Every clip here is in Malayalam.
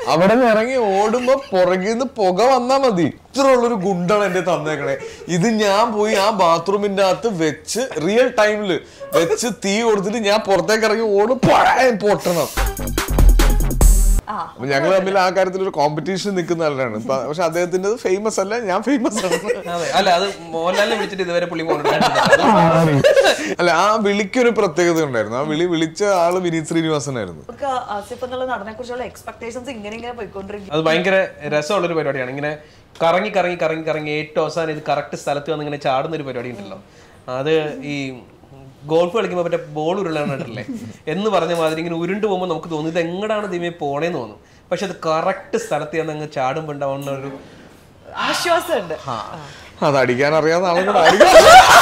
അവിടെ നിന്ന് ഇറങ്ങി ഓടുമ്പോ പുറകിൽ നിന്ന് പുക വന്നാ മതി ഇത്ര ഉള്ളൊരു ഗുണ്ടാണ് എന്റെ തന്നേക്കണേ ഇത് ഞാൻ പോയി ആ ബാത്റൂമിന്റെ അകത്ത് വെച്ച് റിയൽ ടൈമില് വെച്ച് തീ കൊടുത്തിട്ട് ഞാൻ പുറത്തേക്ക് ഇറങ്ങി ഓടും പഴയ പൊട്ടണം അപ്പൊ ഞങ്ങൾ തമ്മിൽ ആ കാര്യത്തിൽ ഒരു കോമ്പറ്റീഷൻ നിൽക്കുന്ന ആളാണ് പ- പക്ഷെ അദ്ദേഹത്തിന്റെ ഫേമസ് അല്ല ഞാൻ ഫേമസ് ആണ് അതെ അല്ല അത് മോഹൻലാലിനെ വിളിച്ചിട്ട് ഇതുവരെ പുള്ളി പോകണം അല്ല ആ വിളിക്കൊരു പ്രത്യേകത ഉണ്ടായിരുന്നു ആ വിളി വിളിച്ച ആള് വിനീത് ശ്രീനിവാസനായിരുന്നു നമുക്ക് ആസിഫ് എന്നുള്ള നടനെ കുറിച്ചുള്ള എക്സ്പെക്ടേഷൻസ് ഇങ്ങനെ ഇങ്ങനെ പോയിക്കൊണ്ടിരിക്കും അത് ഭയങ്കര രസമുള്ളൊരു പരിപാടിയാണ് ഇങ്ങനെ കറങ്ങി കറങ്ങി കറങ്ങി കറങ്ങി ഏറ്റവും അവസാനം ഇത് കറക്റ്റ് സ്ഥലത്ത് വന്ന് ഇങ്ങനെ ചാടുന്ന ഒരു പരിപാടി ഉണ്ടല്ലോ അത് ഈ ഗോൾഫ് കളിക്കുമ്പോൾ മറ്റേ ബോൾ ഉരുളാണിട്ടല്ലേ എന്ന് പറഞ്ഞ മാതിരി ഇങ്ങനെ ഉരുണ്ട് പോകുമ്പോൾ നമുക്ക് തോന്നും ഇത് എങ്ങടാണ് ദൈവമേ പോണേന്ന് തോന്നും പക്ഷെ അത് കറക്റ്റ് സ്ഥലത്ത് ചെന്ന് അങ്ങ് ചാടുമ്പോൾ ഉണ്ടാവുന്ന ഒരു ആശ്വാസമുണ്ട് അത് അടിക്കാൻ അറിയാവുന്ന ആളും കൂടെ ആയിരിക്കും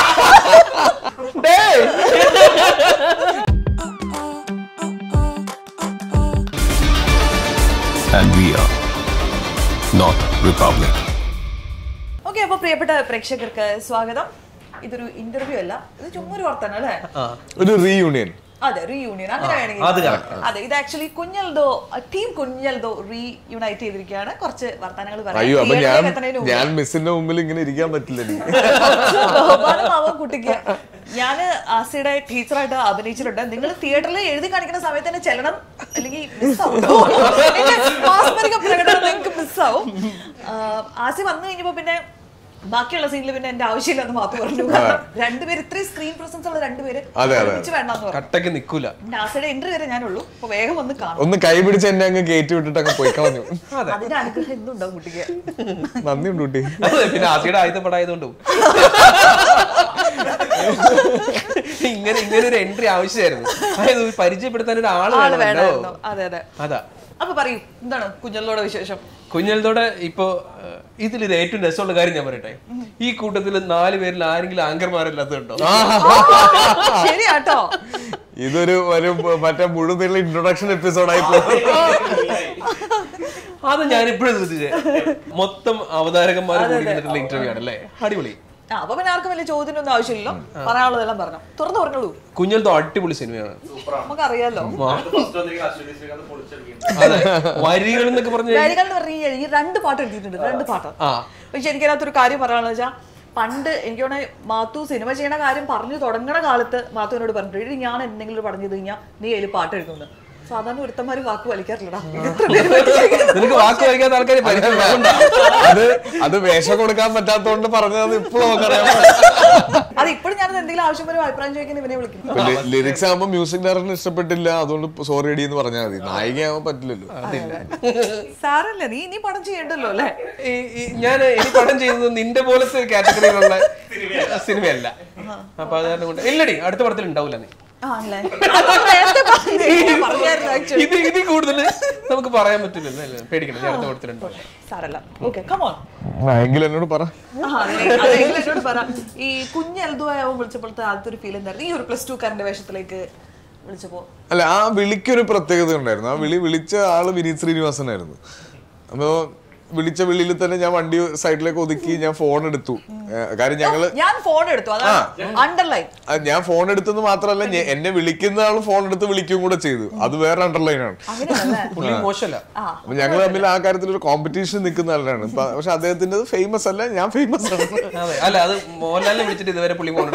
and we are not Republic. Okay അപ്പൊ പ്രിയപ്പെട്ട പ്രേക്ഷകർക്ക് സ്വാഗതം ഇതൊരു ഇന്റർവ്യൂ അല്ല ഇത് ചുമ്മാ ഒരു വർത്തനം അല്ലേ ഒരു റീയൂണിയൻ അതെ റീയൂണിയൻ അങ്ങനെ വേണമെങ്കിൽ അത് പറയാം. അതെ ഇത് actually Kunjeldho team Kunjeldho reunite ചെയ്തിരിക്കുകയാണ് കുറച്ച് വർത്തമാനങ്ങൾ പറയാം. അയ്യോ അപ്പൊ ഞാൻ തിയേറ്ററിലേക്ക് എത്തുന്നതിന് മുമ്പ് ഞാൻ മിസ്സിന്റെ മുമ്പിൽ ഇങ്ങനെ ഇരിക്കാൻ പറ്റില്ല എനിക്ക് കുറച്ച് ബഹുമാനമാവാം കുട്ടിക്ക് ഞാന് ആസിയുടെ ടീച്ചറായിട്ട് അഭിനയിച്ചിട്ടുണ്ട് നിങ്ങൾ തിയേറ്ററിൽ എഴുതി കാണിക്കുന്ന സമയത്ത് തന്നെ ചെല്ലണം അല്ലെങ്കിൽ മിസ്സാവും മാസ്മരിക പ്രകടനം നിങ്ങൾക്ക് മിസ്സാവും ആസി വന്നു കഴിഞ്ഞപ്പോ പിന്നെ ബാക്കിയുള്ള സീനിൽ പിന്നെ എന്റെ ആവശ്യമില്ലെന്ന് മാത്രം പറഞ്ഞു കാരണം രണ്ടുപേര് ഇത്രയും സ്ക്രീൻ പ്രസൻസ് ഉള്ള രണ്ടുപേര് അതെ, അതെ. ഒരുമിച്ച് വേണ്ടെന്ന് പറഞ്ഞു കട്ടക്ക് നിക്കൂല പിന്നെ ആസിയുടെ ഇന്റർവ്യൂ വരെ ഞാനുള്ളൂ അപ്പൊ വേഗം വന്ന് കാണും ഒന്ന് കൈ പിടിച്ച് എന്നെ അങ്ങ് കയറ്റി വിട്ടിട്ട് അങ്ങ് പോയി കളഞ്ഞു അതിന്റെ അനുഗ്രഹം എന്തുണ്ടാവും കുട്ടിക്ക് നന്ദിയുണ്ട് കുട്ടി അതെ പിന്നെ ആസിയുടെ ആയുധ പടായതുകൊണ്ടും ഇങ്ങനെ ഇങ്ങനെ ഒരു എൻട്രി ആവശ്യമായിരുന്നു അതായത് ഒരു പരിചയപ്പെടുത്താൻ ഒരു ആള് ആള് വേണമല്ലോ വേണമായിരുന്നു അതെ അതെ അതാ അപ്പൊ പറയൂ എന്താണ് കുഞ്ഞലോടെ വിശേഷം കുഞ്ഞലത്തോടെ ഇപ്പോ ഏഹ്, ഇതിൽ ഇത് ഏറ്റവും രസമുള്ള കാര്യം ഞാൻ പറയട്ടെ ഈ കൂട്ടത്തിൽ നാല് പേരിൽ ആരെങ്കിലും ആങ്കർമാരല്ലാത്തതുണ്ടോ ശരിയാട്ടോ ഇതൊരു ഒരു മറ്റേ മുഴുവൻ ഇൻട്രൊഡക്ഷൻ എപ്പിസോഡായി പോകും അത് ഞാൻ ഇപ്പോഴും ശ്രദ്ധിച്ചേ മൊത്തം അവതാരകന്മാർ കൂടിയിട്ടുള്ള ഇന്റർവ്യൂ ആണ് അല്ലേ അടിപൊളി ആ അപ്പൊ പിന്നെ ആർക്കും വലിയ ചോദ്യമൊന്നും ആവശ്യമില്ലല്ലോ പറയാനുള്ളതെല്ലാം പറഞ്ഞു തുറന്നു പറഞ്ഞോളൂ കുഞ്ഞലത്തോ അടിപൊളി സിനിമയാണ് നമുക്കറിയാലോ അതെ വരികൾ എന്നൊക്കെ പറഞ്ഞ വരികൾ എന്ന് പറഞ്ഞു കഴിഞ്ഞാൽ ഈ രണ്ട് പാട്ട് എഴുതിയിട്ടുണ്ട് രണ്ട് പാട്ട് ആ പക്ഷെ എനിക്ക് അതിനകത്തൊരു കാര്യം പറയാനുള്ള വെച്ചാൽ പണ്ട് എനിക്ക് തോന്നുന്നത് മാത്തു സിനിമ ചെയ്യണ കാര്യം പറഞ്ഞു തുടങ്ങണ കാലത്ത് മാത്തുവിനോട് പറഞ്ഞിട്ട് "എടി, ഞാൻ എന്തെങ്കിലും പറഞ്ഞു കഴിഞ്ഞാൽ നീ അതിൽ പാട്ട് എഴുതുന്നു സാധാരണ ഒരുത്തന്മാര് വാക്ക് വലിക്കാറില്ലടാ എത്ര പേര് വലിച്ചിരിക്കുന്നു. നിനക്ക് വാക്ക് വയ്ക്കാത്ത ആൾക്കാർ പരിചയം അത് അത് വേഷം കൊടുക്കാൻ പറ്റാത്തോണ്ട് പറഞ്ഞത് ഇപ്പോഴും നമുക്കറിയാം അത് ഇപ്പോഴും ഞാൻ എന്തെങ്കിലും ആവശ്യം വരും അഭിപ്രായം ചോദിക്കാൻ ഇവനെ വിളിക്കും ലിറിക്സ് ആകുമ്പോ മ്യൂസിക് ഡയറക്ടറിന് ഇഷ്ടപ്പെട്ടില്ല അതുകൊണ്ട് സോറി അടി എന്ന് പറഞ്ഞാൽ മതി നായികയാവാൻ പറ്റില്ലല്ലോ സാറല്ലേ നീ ഇനി പടം ചെയ്യണ്ടല്ലോ അല്ലേ ഈ- ഈ- ഞാൻ ഈ പടം ചെയ്യുന്നത് നിന്റെ പോലത്തെ കാറ്റഗറിയിലുള്ള സിനിമയല്ല അപ്പൊ അത് കാരണം കൊണ്ട് ഇല്ലടി അടുത്ത പടത്തിൽ ഉണ്ടാവില്ല നീ ആണല്ലേ അത് നേരത്തെ പറഞ്ഞേ- പറഞ്ഞായിരുന്നു actually. ഇത് ഇതിൽ കൂടുതൽ നമുക്ക് പറയാൻ പറ്റില്ലല്ലോ അല്ലേ? പേടിക്കണം ഞാൻ അടുത്ത പടത്തിൽ ഉണ്ടാവില്ല സാരല്ല ഓക്കെ കമോൺ എങ്കിലും എന്നോട് പറ എന്നോട് പറ ഈ കുഞ്ഞ് എൽദുവായാവും വിളിച്ചപ്പോഴത്തെ ആദ്യത്തെ ഒരു ഫീൽ എന്തായിരുന്നു ഈ ഒരു പ്ലസ് ടു കാരന്റെ വേഷത്തിലേക്ക് വിളിച്ചപ്പോ അല്ല ആ വിളിക്കൊരു പ്രത്യേകത ഉണ്ടായിരുന്നു ആ വിളി വിളിച്ച ആള് വിനീത് ശ്രീനിവാസനായിരുന്നു അപ്പോ വിളിച്ച വിളിയിൽ തന്നെ ഞാൻ വണ്ടി സൈഡിലേക്ക് ഒതുക്കി ഞാൻ ഫോൺ എടുത്തു ഏഹ് കാര്യം ഞങ്ങള് ഞാൻ ഫോൺ എടുത്തു അതാണ് അണ്ടർലൈൻ അത് ഞാൻ ഫോൺ എടുത്തെന്ന് മാത്രമല്ല ഞ- എന്നെ വിളിക്കുന്ന ആൾ ഫോൺ എടുത്ത് വിളിക്കുകയും കൂടെ ചെയ്തു അത് വേറെ അണ്ടർലൈൻ ആണ് അങ്ങനെയാണല്ലേ പുള്ളി മോശമല്ല ആ അപ്പൊ ഞങ്ങൾ തമ്മിൽ ആ കാര്യത്തിൽ ഒരു കോമ്പറ്റീഷൻ നിൽക്കുന്ന ആളാണ് പ- പക്ഷെ അദ്ദേഹത്തിന്റെ ഫേമസ് അല്ല ഞാൻ ഫേമസ് ആണ് അതെ അല്ല അത് മോഹൻലാലിനെ വിളിച്ചിട്ട് ഇതുവരെ പുള്ളി പോകണം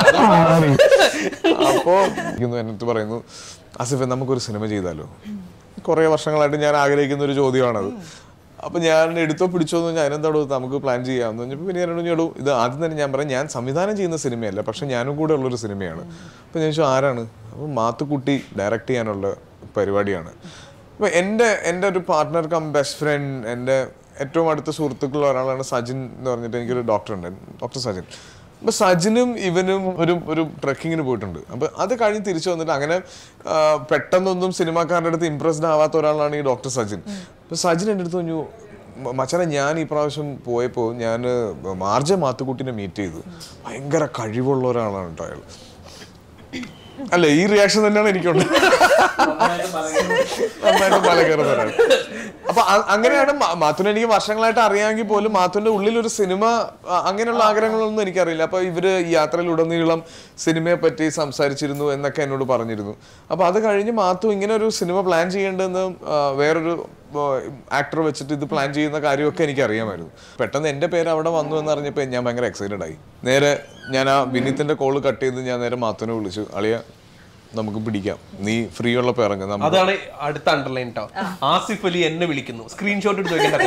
അപ്പോ ഇരിക്കുന്നു എന്നിട്ട് പറയുന്നു ആസിഫ് നമുക്കൊരു സിനിമ ചെയ്താലോ കുറെ വർഷങ്ങളായിട്ട് ഞാൻ ആഗ്രഹിക്കുന്ന ഒരു ചോദ്യമാണത് അപ്പൊ ഞാൻ എടുത്തോ പിടിച്ചോ എന്ന് ഞാൻ എന്താടോ നമുക്ക് പ്ലാൻ ചെയ്യാമെന്ന് പറഞ്ഞപ്പോൾ പിന്നെ ഞാൻ ചോദിച്ചു ഇത് ആദ്യം തന്നെ ഞാൻ പറയാം ഞാൻ സംവിധാനം ചെയ്യുന്ന സിനിമയല്ല പക്ഷെ ഞാനും കൂടെ ഉള്ളൊരു സിനിമയാണ് അപ്പൊ ഞാൻ ചോദിച്ചു ആരാണ് അപ്പൊ മാത്തുക്കുട്ടി ഡയറക്റ്റ് ചെയ്യാനുള്ള പരിപാടിയാണ് അപ്പൊ എൻ്റെ എൻ്റെ ഒരു പാർട്ട്ണർ കം ബെസ്റ്റ് ഫ്രണ്ട് എൻ്റെ ഏറ്റവും അടുത്ത സുഹൃത്തുക്കളുള്ള ഒരാളാണ് സജിൻ എന്ന് പറഞ്ഞിട്ട് എനിക്കൊരു ഡോക്ടർ ഉണ്ട് ഡോക്ടർ സജിൻ അപ്പൊ സജിനും ഇവനും ഒരു ഒരു ട്രക്കിങ്ങിന് പോയിട്ടുണ്ട് അപ്പൊ അത് കഴിഞ്ഞ് തിരിച്ചു വന്നിട്ട് അങ്ങനെ ആ, പെട്ടെന്നൊന്നും സിനിമാക്കാരുടെ അടുത്ത് ഇംപ്രസ്ഡ് ആവാത്ത ഒരാളാണ് ഈ ഡോക്ടർ സജിൻ അപ്പൊ സജിൻ എൻ്റെ അടുത്ത് പറഞ്ഞു "മ- മച്ചാനെ ഞാൻ ഈ പ്രാവശ്യം പോയപ്പോൾ ഞാൻ മാർജ മാത്തുക്കുട്ടിനെ മീറ്റ് ചെയ്തു ഭയങ്കര കഴിവുള്ള ഒരാളാണ് കേട്ടോ അയാൾ അല്ല ഈ റിയാക്ഷൻ തന്നെയാണ് എനിക്കുണ്ട് നന്നായിട്ട് മല കയറുന്ന ഒരാൾ അപ്പൊ അ- അങ്ങനെയാണ് മാ- മാത്തുനെ എനിക്ക് വർഷങ്ങളായിട്ട് അറിയാമെങ്കിൽ പോലും മാത്തുന്റെ ഉള്ളിൽ ഒരു സിനിമ അ- അങ്ങനെയുള്ള ആഗ്രഹങ്ങളൊന്നും എനിക്കറിയില്ല അപ്പൊ ഇവര് ഈ യാത്രയിലുടനീളം സിനിമയെ പറ്റി സംസാരിച്ചിരുന്നു എന്നൊക്കെ എന്നോട് പറഞ്ഞിരുന്നു അപ്പൊ അത് കഴിഞ്ഞ് മാത്തു ഇങ്ങനെ ഒരു സിനിമ പ്ലാൻ ചെയ്യേണ്ടതെന്ന് ആ, വേറൊരു ആക്ടർ വെച്ചിട്ട് ഇത് പ്ലാൻ ചെയ്യുന്ന കാര്യമൊക്കെ എനിക്ക് അറിയാമായിരുന്നു പെട്ടെന്ന് എൻ്റെ പേര് അവിടെ വന്നു എന്ന് അറിഞ്ഞപ്പോൾ ഞാൻ ഭയങ്കര എക്സൈറ്റഡ് ആയി നേരെ ഞാൻ ആ വിനീത്തിന്റെ കോള് കട്ട് ചെയ്ത് ഞാൻ നേരെ മാത്തുനെ വിളിച്ചു അളിയ നമുക്ക് പിടിക്കാം നീ ഫ്രീ ഉള്ളപ്പോൾ ഇറങ്ങും നമുക്ക് അതാണ് അടുത്ത അണ്ടർലൈൻ കേട്ടോ ആസിഫ് അലി എന്നെ വിളിക്കുന്നു സ്ക്രീൻഷോട്ട് എടുത്ത് വെക്കേണ്ട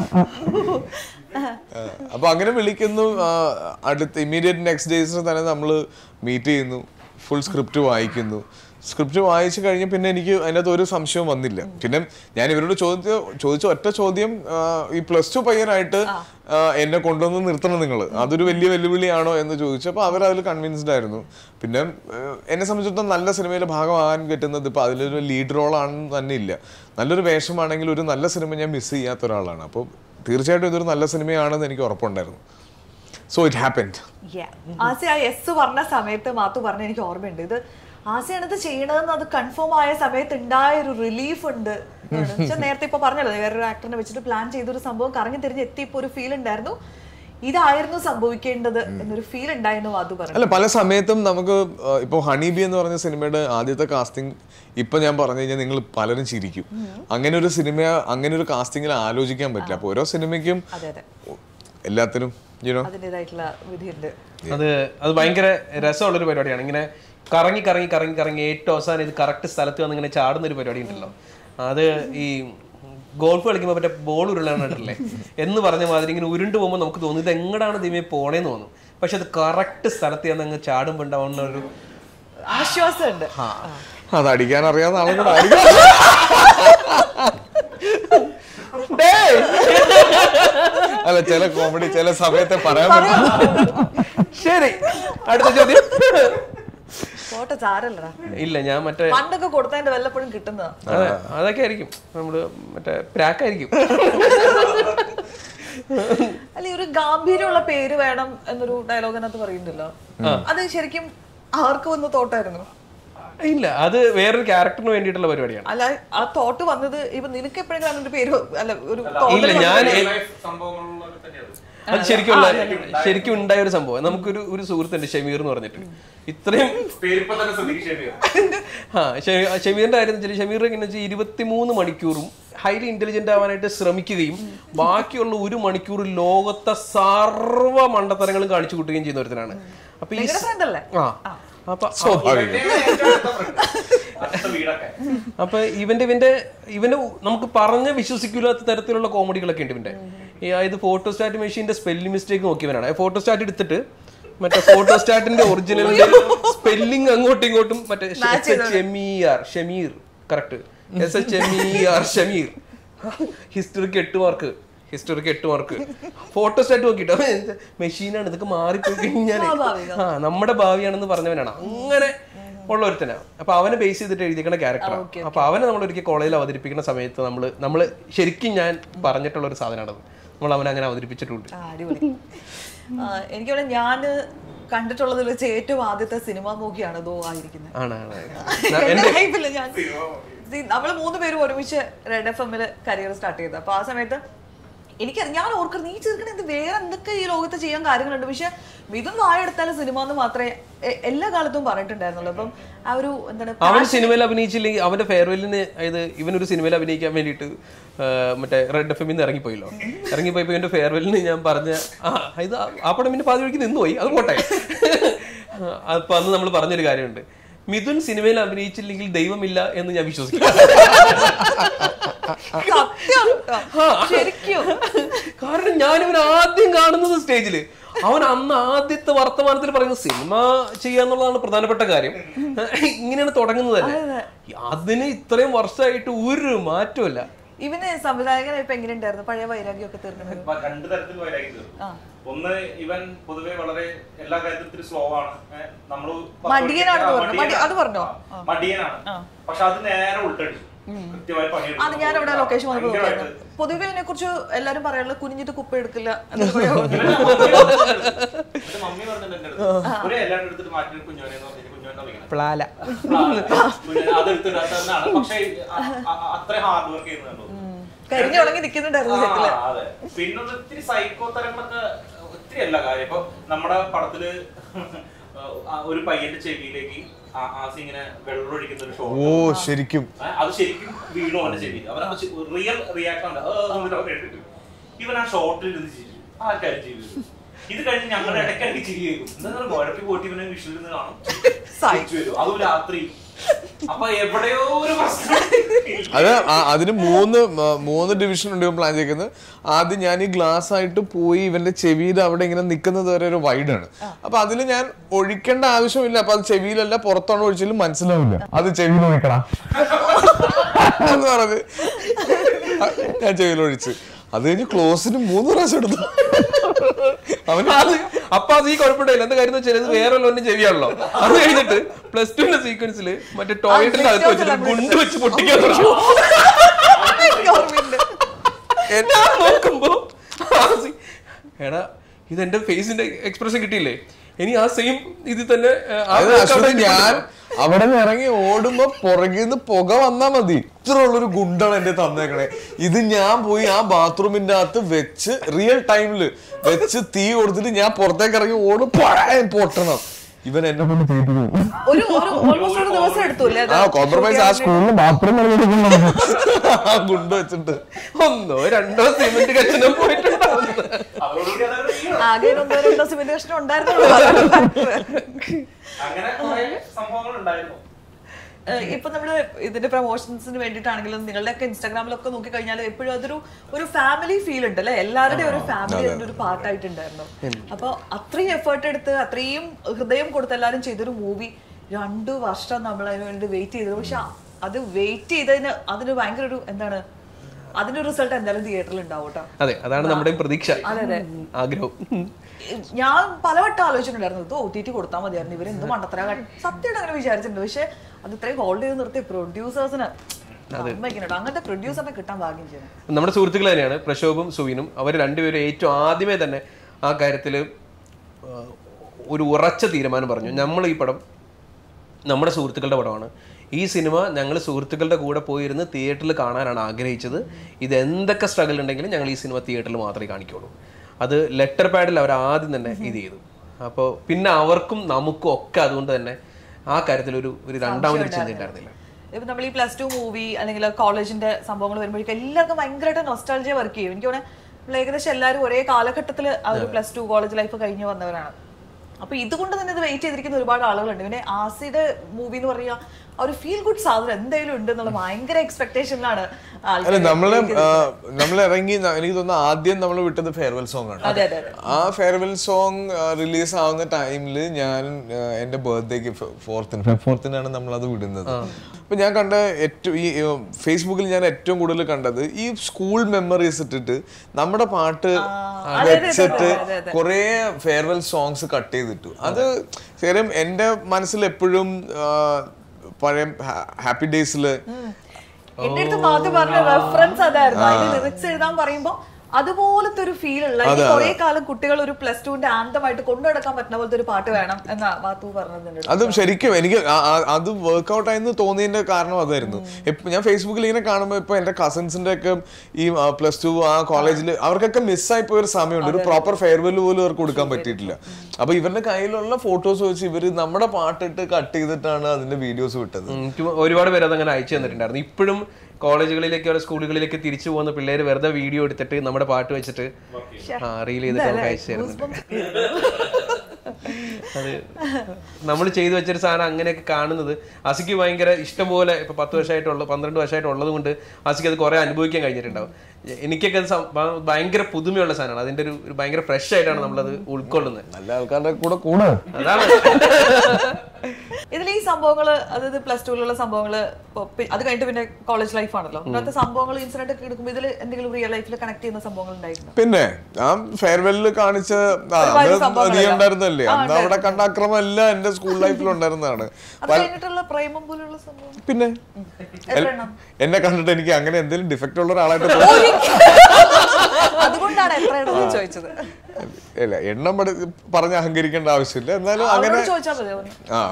അപ്പൊ അങ്ങനെ വിളിക്കുന്നു ആ, അടുത്ത ഇമ്മീഡിയറ്റ് നെക്സ്റ്റ് ഡേയ്സിൽ തന്നെ നമ്മൾ മീറ്റ് ചെയ്യുന്നു ഫുൾ സ്ക്രിപ്റ്റ് വായിക്കുന്നു സ്ക്രിപ്റ്റ് വായിച്ചു കഴിഞ്ഞ് പിന്നെ എനിക്ക് അതിനകത്ത് ഒരു സംശയവും വന്നില്ല പിന്നെ ഞാൻ ഇവരോട് ചോദിച്ച ചോദിച്ച ഒറ്റ ചോദ്യം ആ, ഈ പ്ലസ് ടു പയ്യനായിട്ട് ആ, എന്നെ കൊണ്ടുവന്ന് നിർത്തണം നിങ്ങൾ അതൊരു വലിയ വെല്ലുവിളിയാണോ എന്ന് ചോദിച്ചപ്പോൾ അവർ അതിൽ കൺവിൻസ്ഡ് ആയിരുന്നു പിന്നെ ആ, എന്നെ സംബന്ധിച്ചിടത്തോളം നല്ല സിനിമയിലെ ഭാഗമാകാൻ പറ്റുന്നത് ഇപ്പൊ അതിലൊരു ലീഡ് റോളാണെന്ന് തന്നെ ഇല്ല നല്ലൊരു വേഷമാണെങ്കിൽ ഒരു നല്ല സിനിമ ഞാൻ മിസ് ചെയ്യാത്ത ഒരാളാണ് അപ്പോൾ തീർച്ചയായിട്ടും ഇതൊരു നല്ല സിനിമയാണെന്ന് എനിക്ക് ഉറപ്പുണ്ടായിരുന്നു സോ ഇറ്റ് ഹാപ്പൻഡ് ആസി ആ എസ് പറഞ്ഞ സമയത്ത് മാത്തു പറഞ്ഞ എനിക്ക് ഓർമ്മയുണ്ട് ഇത് ആസിയാണ് ഇത് ചെയ്യണതെന്ന് അത് കൺഫേം ആയ സമയത്ത് ഉണ്ടായ ഒരു റിലീഫ് ഉണ്ട് എന്ന് വെച്ചാ നേരത്തെ ഇപ്പൊ പറഞ്ഞല്ലോ വേറൊരു ആക്ടറിനെ വെച്ചിട്ട് പ്ലാൻ ചെയ്തൊരു സംഭവം കറങ്ങി തിരിഞ്ഞ് എത്തിയപ്പോ ഒരു ഫീൽ ഉണ്ടായിരുന്നു ഇതായിരുന്നു സംഭവിക്കേണ്ടത് എന്നൊരു ഫീൽ ഉണ്ടായിരുന്നു അത് പറഞ്ഞു അല്ല പല സമയത്തും നമുക്ക് ഇപ്പോൾ ഹണി ബി എന്ന് പറഞ്ഞ സിനിമയുടെ ആദ്യത്തെ കാസ്റ്റിംഗ് ഇപ്പൊ ഞാൻ പറഞ്ഞു കഴിഞ്ഞാൽ നിങ്ങൾ പലരും ചിരിക്കും അങ്ങനെ ഒരു സിനിമ അങ്ങനെ ഒരു കാസ്റ്റിംഗിൽ ആലോചിക്കാൻ പറ്റില്ല അപ്പോൾ ഓരോ സിനിമയ്ക്കും അതെ അതെ എല്ലാത്തിനും യുനോ അതിൻ്റെതായിട്ടുള്ള വിധിയുണ്ട് അത് അത് ഭയങ്കര രസമുള്ളൊരു പരിപാടിയാണ് ഇങ്ങനെ കറങ്ങി കറങ്ങി കറങ്ങി കറങ്ങി ഏറ്റവും അവസാനം ഇത് കറക്റ്റ് സ്ഥലത്ത് വന്ന് ഇങ്ങനെ ചാടുന്ന ഒരു പരിപാടി ഉണ്ടല്ലോ അത് ഈ ഗോൾഫ് കളിക്കുമ്പോൾ മറ്റേ ബോൾ ഉരുളാണിട്ടില്ലേ എന്ന് പറഞ്ഞ മാതിരി ഇങ്ങനെ ഉരുണ്ട് പോകുമ്പോൾ നമുക്ക് തോന്നും ഇത് എങ്ങടാണ് ദൈവമേ പോണേന്ന് തോന്നും പക്ഷെ അത് കറക്റ്റ് സ്ഥലത്ത് ചെന്ന് അങ്ങ് ചാടുമ്പോൾ ഉണ്ടാവുന്ന ഒരു ആശ്വാസമുണ്ട് അത് അടിക്കാൻ അറിയാവുന്ന ആളും കൂടെ അടിക്കും അല്ല ചില കോമഡി ചില സമയത്തെ പറയാൻ പറ്റും ശരി അടുത്ത ചോദ്യം ഫോട്ടോ ചാരല്ലടാ ഇല്ല ഞാൻ മറ്റേ പണ്ടൊക്കെ കൊടുത്തതിന്റെ വല്ലപ്പോഴും കിട്ടുന്നതാ അതെ അതൊക്കെ ആയിരിക്കും നമ്മള് മറ്റേ പ്രാക്കായിരിക്കും അല്ല ഈ ഒരു ഗാംഭീര്യമുള്ള പേര് വേണം എന്നൊരു ഡയലോഗിനകത്ത് പറയുന്നുണ്ടല്ലോ അത് ശരിക്കും ആർക്കും ഒന്ന് തോട്ടായിരുന്നു ഇല്ല അത് വേറൊരു ക്യാരക്ടറിന് വേണ്ടിയിട്ടുള്ള പരിപാടിയാണ് അല്ല ആ തോട്ട് വന്നത് ഇപ്പൊ നിനക്ക് എപ്പോഴെങ്കിലും അങ്ങനെ ഒരു പേര് അല്ല ഒരു ഇല്ല തോന്നൽ ഞാൻ സംഭവങ്ങളിലൊക്കെ തന്നെയാണ് അത് ശരിക്കുള്ള ശരിക്കും ഉണ്ടായ ഒരു സംഭവം നമുക്കൊരു ഒരു സുഹൃത്തുണ്ട് ഷമീർ എന്ന് പറഞ്ഞിട്ട് ഇത്രയും പേരിപ്പോ തന്നെ ശ്രദ്ധിക്കുക ആ ഷമീ- ഷമീറിന്റെ കാര്യം എന്ന് വെച്ചാൽ ഷമീർ എങ്ങനെ വെച്ചാൽ ഇരുപത്തിമൂന്ന് മണിക്കൂറും ഹൈലി ഇന്റലിജന്റ് ആവാനായിട്ട് ശ്രമിക്കുകയും ബാക്കിയുള്ള ഒരു മണിക്കൂർ ലോകത്തെ സർവ്വ മണ്ടത്തരങ്ങളും കാണിച്ചു കൂട്ടുകയും ചെയ്യുന്ന ഒരുത്തനാണ് അപ്പൊ ഈ നിങ്ങളുടെ ഫ്രണ്ട് അല്ലേ ആ അപ്പൊ സ്വാഭാവികം അടുത്ത വീടൊക്കെ അപ്പൊ ഇവന്റെ ഇവന്റെ ഇവന്റെ നമുക്ക് പറഞ്ഞ് വിശ്വസിക്കില്ലാത്ത തരത്തിലുള്ള കോമഡികളൊക്കെ ഉണ്ട് ഇവന്റെ ഈ ഇത് ഫോട്ടോസ്റ്റാറ്റ് മെഷീന്റെ സ്പെല്ലിംഗ് മിസ്റ്റേക്ക് നോക്കിയവനാണ് ഫോട്ടോസ്റ്റാറ്റ് എടുത്തിട്ട് മറ്റേ ഫോട്ടോസ്റ്റാറ്റിന്റെ ഒറിജിനലിന്റെ സ്പെല്ലിംഗ് അങ്ങോട്ടും ഇങ്ങോട്ടും മറ്റേ S H M E R Shameer correct S H M E R Shameer ഹിസ്റ്ററിക്ക് എട്ട് മാർക്ക് ഹിസ്റ്ററിക്ക് എട്ട് മാർക്ക് ഫോട്ടോസ്റ്റാറ്റ് നോക്കിട്ടോ മെഷീനാണ് ഇതൊക്കെ മാറിപ്പോയി കഴിഞ്ഞാൽ ആ നമ്മുടെ ഭാവിയാണെന്ന് പറഞ്ഞവനാണ് അങ്ങനെ ഉള്ള ഒരുത്തനാ അപ്പൊ അവനെ ബേസ് ചെയ്തിട്ട് എഴുതിക്കുന്ന ക്യാരക്ടറാണ് അപ്പൊ അവനെ നമ്മൾ ഒരിക്കൽ കോളേജിൽ അവതരിപ്പിക്കുന്ന സമയത്ത് നമ്മൾ നമ്മൾ ശരിക്കും ഞാൻ പറഞ്ഞിട്ടുള്ള ഒരു സാധനമാണത് നമ്മൾ അവനെ അങ്ങനെ അവതരിപ്പിച്ചിട്ടുണ്ട് ആ, അടിപൊളി ആ, എനിക്കവിടെ ഞാൻ കണ്ടിട്ടുള്ളതിൽ വെച്ച് ഏറ്റവും ആദ്യത്തെ സിനിമ മൂക്കിയാണ് ഇതോ ആയിരിക്കുന്നത് ആണ് ആണ് എന്റെ ലൈഫില് ഞാൻ നമ്മൾ മൂന്ന് പേരും ഒരുമിച്ച് റെഡ് എഫ് എമ്മില് കരിയർ സ്റ്റാർട്ട് ചെയ്തത് അപ്പൊ ആ സമയത്ത് എനിക്ക് ഞാൻ ഓർക്കുന്നത് നീ ചെറുക്കണ ഇത് വേറെ എന്തൊക്കെ ഈ ലോകത്ത് ചെയ്യാൻ കാര്യങ്ങളുണ്ട് പക്ഷെ മിഥുൻ വായെടുത്താലും സിനിമ എന്ന് മാത്രമേ എ- എല്ലാ കാലത്തും പറഞ്ഞിട്ടുണ്ടായിരുന്നുള്ളൂ അപ്പം ആ ഒരു എന്താണ് അവൻ സിനിമയിൽ അഭിനയിച്ചില്ലെങ്കിൽ അവന്റെ ഫെയർവെല്ലിന് അതായത് ഇവനൊരു സിനിമയിൽ അഭിനയിക്കാൻ വേണ്ടിയിട്ട് ആ, മറ്റേ റെഡ് എഫ് എമ്മിന്ന് ഇറങ്ങിപ്പോയല്ലോ ഇറങ്ങിപ്പോയപ്പോ ഇവന്റെ ഫെയർവെല്ലിന് ഞാൻ പറഞ്ഞ ആ ഇത് ആ- ആ പടം പിന്നെ പാതി വഴിക്ക് നിന്നുപോയി അത് പോട്ടെ അപ്പൊ അന്ന് നമ്മൾ പറഞ്ഞൊരു കാര്യമുണ്ട് മിഥുൻ സിനിമയിൽ അഭിനയിച്ചില്ലെങ്കിൽ ദൈവമില്ല എന്ന് ഞാൻ വിശ്വസിക്കുന്നു സത്യം കേട്ടോ. ശരിക്കും കാരണം ഞാൻ ഇവൻ ആദ്യം കാണുന്നത് സ്റ്റേജില് അവൻ അന്ന് ആദ്യത്തെ വർത്തമാനത്തിൽ പറയുന്നത് സിനിമ ചെയ്യാന്നുള്ളതാണ് പ്രധാനപ്പെട്ട കാര്യം ഇങ്ങനെയാണ് തുടങ്ങുന്നത് തന്നെ അതിന് ഇത്രയും വർഷമായിട്ട് ഒരു മാറ്റമില്ല ഇവന് സംവിധായകൻ ഇപ്പൊ എങ്ങനെ ഉണ്ടായിരുന്നു പഴയ വൈരാഗ്യമൊക്കെ തീർക്കുന്നത് ഇപ്പൊ രണ്ട് തരത്തിൽ വൈരാഗ്യം തീർന്നു. ഒന്ന് ഇവൻ പൊതുവെ വളരെ എല്ലാ കാര്യത്തിലും സ്ലോ ആണ് ഏ, നമ്മള് പത്ത് മടിയനാണെന്ന് മണിക്ക് പറഞ്ഞു. മടി- അത് പറഞ്ഞോ? ആ, മടിയനാണ് പക്ഷെ അത് നേരെ ഉൾട്ടടിച്ചു കൃത്യമായി പണിയെടുക്കും. അത് ഞാൻ അവിടെ ലൊക്കേഷൻ വന്നപ്പോൾ ഭയങ്കരമായിട്ട്. നോക്കിയായിരുന്നു പൊതുവെ ഇതിനെ കുറിച്ച് എല്ലാരും പറയാനുള്ളത് കുനിഞ്ഞിട്ട് കുപ്പ എടുക്കില്ല എന്നൊരു പ്രയോഗം. എന്നിട്ട് മമ്മി പറഞ്ഞിട്ടുണ്ട് എൻ്റെ അടുത്ത്. ഒരു എല്ലാം എടുത്തിട്ട് മാറ്റി കുഞ്ഞോനെ എന്ന് പറഞ്ഞിട്ട് കുഞ്ഞോനെ വിളിക്കണം പ്ലാല അതെടുത്തിട്ട് അതാണ് പക്ഷെ അത്ര ഹാർഡ് വർക്ക് ചെയ്യുന്നുണ്ടോ കരിഞ്ഞു ഉണങ്ങി നിൽക്കുന്നുണ്ടായിരുന്നു സെറ്റില് ആ, അതെ പിന്നെ ഒത്തിരി സൈക്കോ തരങ്ങളൊക്കെ ഒത്തിരി അല്ല കാര്യം ഇപ്പൊ നമ്മുടെ പടത്തില് ആ, ഒരു പയ്യന്റെ ചെവിയിലേക്ക് ആ- ആസി ഇങ്ങനെ വെള്ളം ഒഴിക്കുന്ന ഒരു ഷോട്ട് ഓ ശരിക്കും അത് ശരിക്കും വീണു അവന്റെ ചെവി അവൻ റിയൽ റിയാക്ട് ഉണ്ട് ആ, ആ, എന്നിട്ട് അവൻ കേട്ടിട്ട്. ഇവൻ ആ ഷോട്ടിൽ ഇരുന്ന് ചിരിച്ചു ആൾക്കാർ ചിരിച്ചു ഇത് കഴിഞ്ഞ് ഞങ്ങളുടെ ഇടയ്ക്കിടയ്ക്ക് ചിരി കേൾക്കും എന്താ കുഴപ്പി പോയിട്ട് ഇവനെ വിഷുവിൽ നിന്ന് കാണും തിരിച്ചു വരും അതും രാത്രി അപ്പൊ എവിടെയോ ഒരു പ്രശ്നം അത് ആ- അതിന് മൂന്ന് മ- മൂന്ന് ഡിവിഷൻ ഉണ്ട് ഇവൻ പ്ലാൻ ചെയ്യുന്നത് ആദ്യം ഞാൻ ഈ ഗ്ലാസ് ആയിട്ട് പോയി ഇവന്റെ ചെവിയിൽ അവിടെ ഇങ്ങനെ നിൽക്കുന്നത് വരെ ഒരു വൈഡ് ആണ് അപ്പൊ അതിൽ ഞാൻ ഒഴിക്കേണ്ട ആവശ്യമില്ല അപ്പൊ അത് ചെവിയിലല്ല പുറത്താണ് ഒഴിച്ചാലും മനസ്സിലാവില്ല അത് ചെവിയിൽ ഒഴിക്കടാ എന്ന് പറഞ്ഞ് ഞാൻ ചെവിയിൽ ഒഴിച്ച് അത് കഴിഞ്ഞ് ക്ലോസിന് മൂന്ന് പ്രാവശ്യം എടുത്തു അവന് അത് അപ്പൊ അത് ഈ കുഴപ്പമില്ല എന്താ കാര്യം വെച്ചാൽ ഇത് വേറെ വല്ലവന്റെ ചെവിയാണല്ലോ അത് കഴിഞ്ഞിട്ട് പ്ലസ് ടുവിന്റെ സീക്വൻസിൽ മറ്റേ ടോയ്ലറ്റിന്റെ അകത്ത് വെച്ചിട്ട് ഗുണ്ട് വെച്ച് പൊട്ടിക്കാൻ തുടങ്ങി എനിക്ക് ഓർമ്മയുണ്ട് ഞാൻ നോക്കുമ്പോ ആസി, എടാ ഇത് എന്റെ ഫേസിന്റെ എക്സ്പ്രഷൻ കിട്ടിയില്ലേ ഇനി ആ സെയിം ഇതിൽ തന്നെ ആ, ആ അത് workout അശ്വതി ആയിട്ട് ഞാൻ അവിടെ നിന്ന് ഇറങ്ങി ഓടുമ്പോ പുറകിൽ നിന്ന് പുക വന്നാ മതി ഇത്ര ഉള്ളൊരു ഗുണ്ടാണ് എന്റെ തന്നേക്കണേ ഇത് ഞാൻ പോയി ആ ബാത്റൂമിന്റെ അകത്ത് വെച്ച് റിയൽ ടൈമില് വെച്ച് തീ കൊടുത്തിട്ട് ഞാൻ പുറത്തേക്ക് ഇറങ്ങി ഓടും പഴയ പൊട്ടണം ഇവൻ എന്നെ കൊണ്ട് ചെയ്തു പോകും ഒരു ഒരു ഓൾമോസ്റ്റ് ഒരു ദിവസം എടുത്തു അല്ലേ അത് ആ കോംപ്രമൈസ് ആ shoot ചെയ്യാൻ സ്കൂളിൽ ബാത്റൂം ആ ഗുണ്ട് വെച്ചിട്ട് ഒന്നോ രണ്ടോ സിമെന്റ് കച്ചനം പോയിട്ടുണ്ടാവുന്നത് അതോടുകൂടി അതൊരു വീണു. ആകെ ഒന്നോ രണ്ടോ സിമെന്റ് കഷ്ണം ഉണ്ടായിരുന്നുള്ളൂ അതാണ് factor. അങ്ങനെ കുറെ സംഭവങ്ങൾ ഉണ്ടായിരുന്നു ഏഹ് ഇപ്പൊ നമ്മള് ഇതിന്റെ പ്രൊമോഷൻസിന് വേണ്ടിയിട്ടാണെങ്കിലും നിങ്ങളുടെ ഒക്കെ ഇൻസ്റ്റാഗ്രാമിലൊക്കെ നോക്കി കഴിഞ്ഞാൽ എപ്പോഴും അതൊരു ഒരു ഫാമിലി ഫീൽ ഉണ്ട് അല്ലെ എല്ലാവരുടെയും ഒരു ഫാമിലി അതിന്റെ ഒരു പാർട്ടായിട്ടുണ്ടായിരുന്നു അപ്പൊ അത്രയും എഫേർട്ട് എടുത്ത് അത്രയും ഹൃദയം കൊടുത്ത് എല്ലാവരും ചെയ്തൊരു മൂവി രണ്ടു വർഷം നമ്മൾ അതിന് വേണ്ടി വെയിറ്റ് ചെയ്തത് പക്ഷെ അത് വെയിറ്റ് ചെയ്തതിന് അതിന് ഭയങ്കര ഒരു എന്താണ് അതിന്റെ റിസൾട്ട് എന്തായാലും തിയേറ്ററിൽ ഉണ്ടാവും കേട്ടോ അതെ അതാണ് നമ്മുടെ പ്രതീക്ഷ അതെ അതെ ആഗ്രഹം ഞാൻ പലവട്ടം ആലോചിച്ചിട്ടുണ്ടായിരുന്നു ഇത് ഒ ടി ടി കൊടുത്താൽ മതിയായിരുന്നു ഇവർ എന്ത് മണ്ടത്തര സത്യമായിട്ട് അങ്ങനെ വിചാരിച്ചിട്ടുണ്ട് പക്ഷെ അത് ഇത്രയും ഹോൾഡ് ചെയ്ത് നിർത്തിയ പ്രൊഡ്യൂസേഴ്സിന് സമ്മതിക്കുന്നുണ്ട് അങ്ങനത്തെ പ്രൊഡ്യൂസറിനെ കിട്ടാൻ ഭാഗ്യം ചെയ്യണം നമ്മുടെ സുഹൃത്തുക്കൾ തന്നെയാണ് പ്രശോഭും സുവിനും അവർ രണ്ടുപേരും ഏറ്റവും ആദ്യമേ തന്നെ ആ കാര്യത്തിൽ ഒരു ഉറച്ച തീരുമാനം പറഞ്ഞു നമ്മൾ ഈ പടം നമ്മുടെ സുഹൃത്തുക്കളുടെ പടമാണ് ഈ സിനിമ ഞങ്ങൾ സുഹൃത്തുക്കളുടെ കൂടെ പോയിരുന്ന് തിയേറ്ററിൽ കാണാനാണ് ആഗ്രഹിച്ചത് ഇത് എന്തൊക്കെ സ്ട്രഗിൾ ഉണ്ടെങ്കിലും ഞങ്ങൾ ഈ സിനിമ തിയേറ്ററിൽ മാത്രമേ കാണിക്കുള്ളൂ അത് ലെറ്റർ പാഡിൽ അവർ ആദ്യം തന്നെ ഇത് ചെയ്തു അപ്പോൾ പിന്നെ അവർക്കും നമുക്കും ഒക്കെ അതുകൊണ്ട് തന്നെ ആ കാര്യത്തിൽ ഒരു ഒരു രണ്ടാമതൊരു ചിന്ത ഉണ്ടായിരുന്നില്ല ഇപ്പൊ നമ്മൾ ഈ പ്ലസ് ടു മൂവി അല്ലെങ്കിൽ കോളേജിന്റെ സംഭവങ്ങൾ വരുമ്പോഴേക്കും എല്ലാവർക്കും ഭയങ്കരമായിട്ട് നൊസ്റ്റാൾജിയ വർക്ക് ചെയ്യും എനിക്ക് തോന്നുന്നത് നമ്മൾ ഏകദേശം എല്ലാവരും ഒരേ കാലഘട്ടത്തിൽ ആ ഒരു പ്ലസ് ടു കോളേജ് ലൈഫ് കഴിഞ്ഞ് വന്നവരാണ് അപ്പൊ ഇതുകൊണ്ട് തന്നെ ഇത് വെയിറ്റ് ചെയ്തിരിക്കുന്ന ഒരുപാട് ആളുകളുണ്ട് പിന്നെ ആസിഡ് മൂവി എന്ന് പറയുക ആ ഒരു ഫീൽ ഗുഡ് സാധനം എന്തെങ്കിലും ഉണ്ട് എന്നുള്ള ഭയങ്കര എക്സ്പെക്ടേഷനിലാണ് അല്ല നമ്മള് നമ്മൾ ഇറങ്ങി ന- എനിക്ക് തോന്നുന്നു ആദ്യം നമ്മൾ വിട്ടത് ഫെയർവെൽ സോങ് ആണ് അതെ അതെ അതെ ആ ഫെയർവെൽ സോങ് റിലീസ് ആവുന്ന ടൈമിൽ ഞാൻ ആ, എന്റെ ബർത്ത്ഡേക്ക് ഫോർത്തിന് ഫോർത്തിനാണ് നമ്മൾ അത് വിടുന്നത് അപ്പൊ ഞാൻ കണ്ട ഏറ്റവും ഈ ഏ, ഫേസ്ബുക്കിൽ ഞാൻ ഏറ്റവും കൂടുതൽ കണ്ടത് ഈ സ്കൂൾ മെമ്മറീസ് ഇട്ടിട്ട് നമ്മുടെ പാട്ട് അതെ, അതെ, വെച്ചിട്ട് അതെ, അതെ. കുറേ ഫെയർവെൽ സോങ്സ് കട്ട് ചെയ്തിട്ടു അത് ശരിയും എന്റെ മനസ്സിൽ എപ്പോഴും ആ, പഴയ ഹാപ്പി ഡേയ്സില് എന്റെ അടുത്ത് മാറ്റി പറഞ്ഞ റെഫറൻസ് അതായിരുന്നു അതിന് ലിറിക്സ് എഴുതാൻ പറയുമ്പോ അതുപോലത്തെ ഒരു ഫീൽ ഉള്ള ഈ കുറെ കാലം കുട്ടികൾ ഒരു പ്ലസ് ടുവിന്റെ ആന്തമായിട്ട് കൊണ്ടു നടക്കാൻ പറ്റുന്ന പോലത്തെ ഒരു പാട്ട് വേണം എന്നാ മാത്തു പറഞ്ഞത് എൻ്റെ അടുത്ത്. അതും ശരിക്കും എനിക്ക് ആ- ആ- അത് വർക്ക്ഔട്ട് ആയെന്ന് തോന്നിയതിന്റെ കാരണം അതായിരുന്നു ഇപ്പൊ ഞാൻ ഫേസ്ബുക്കിൽ ഇങ്ങനെ കാണുമ്പോൾ ഇപ്പൊ എന്റെ കസിൻസിന്റെ ഒക്കെ ഈ പ്ലസ് ടു ആ കോളേജിൽ അവർക്കൊക്കെ മിസ്സായി പോയ ഒരു സമയമുണ്ട് ഒരു പ്രോപ്പർ ഫെയർവെൽ പോലും അവർക്ക് കൊടുക്കാൻ പറ്റിയിട്ടില്ല അപ്പൊ ഇവരുടെ കയ്യിലുള്ള ഫോട്ടോസ് വെച്ച് ഇവര് നമ്മുടെ പാട്ടിട്ട് കട്ട് ചെയ്തിട്ടാണ് അതിന്റെ വീഡിയോസ് വിട്ടത് ഉം, എനിക്ക് ഒരുപാട് പേര് അതങ്ങനെ അയച്ചു തന്നിട്ടുണ്ടായിരുന്നു ഇപ്പോഴും കോളേജുകളിലേക്ക് സ്കൂളുകളിലേക്ക് തിരിച്ചു പോകുന്ന പിള്ളേര് വെറുതെ വീഡിയോ എടുത്തിട്ട് നമ്മുടെ പാട്ട് വെച്ചിട്ട് റീൽ ചെയ്തിട്ട് നമുക്ക് അയച്ചു തരുന്നുണ്ട് അത് നമ്മൾ ചെയ്തു വെച്ചൊരു സാധനം അങ്ങനെയൊക്കെ കാണുന്നത് അസിക്ക് ഭയങ്കര ഇഷ്ടം പോലെ ഇപ്പൊ പത്ത് വർഷമായിട്ടുള്ള പന്ത്രണ്ട് വർഷമായിട്ടുള്ളത് കൊണ്ട് അസിക്ക് അത് കുറെ അനുഭവിക്കാൻ കഴിഞ്ഞിട്ടുണ്ടാവും എനിക്കൊക്കെ അത് സം- ഭ- ഭയങ്കര പുതുമയുള്ള സാധനമാണ് അതിന്റെ ഒരു ഒരു ഭയങ്കര ഫ്രഷ് ആയിട്ടാണ് നമ്മളത് ഉൾക്കൊള്ളുന്നത് നല്ല ആൾക്കാരുടെ കൂടെ കൂടെ അതാണ് ഇതിൽ ഈ സംഭവങ്ങള് അതായത് പ്ലസ് ടുവിലുള്ള സംഭവങ്ങള് ഇപ്പൊ പി- അത് കഴിഞ്ഞിട്ട് പിന്നെ കോളേജ് ലൈഫ് ആണല്ലോ അങ്ങനത്തെ സംഭവങ്ങൾ ഇൻസിഡന്റ് ഒക്കെ എടുക്കുമ്പോൾ ഇതിൽ എന്തെങ്കിലും റിയൽ ലൈഫിൽ കണക്ട് ചെയ്യുന്ന സംഭവങ്ങൾ ഉണ്ടായിരുന്നു പിന്നെ ആ ഫെയർവെല്ലിൽ കാണിച്ച ആ, ഒരുപാട് അത് സംഭവങ്ങളെല്ലാം. നീ ഉണ്ടായിരുന്നല്ലേ ആ, അന്ന് അവിടെ കണ്ട അക്രമം എല്ലാം എന്റെ സ്കൂൾ ലൈഫിൽ ഉണ്ടായിരുന്നതാണ് അത് കഴിഞ്ഞിട്ടുള്ള പ്രേമം പോലുള്ള സംഭവം പിന്നെ എത്ര എണ്ണം? എന്നെ കണ്ടിട്ട് എനിക്ക് അങ്ങനെ എന്തെങ്കിലും ഡിഫക്റ്റ് ഉള്ള ഒരാളായിട്ട് തോന്നി അതുകൊണ്ടാണ് എത്ര എണ്ണം ചോദിച്ചത് ഇല്ല എണ്ണം പഠി- പറഞ്ഞ് അഹങ്കരിക്കേണ്ട ആവശ്യമില്ല എന്നാലും അങ്ങനെ അവരോട് ചോദിച്ചാൽ മതി അവന്. ആ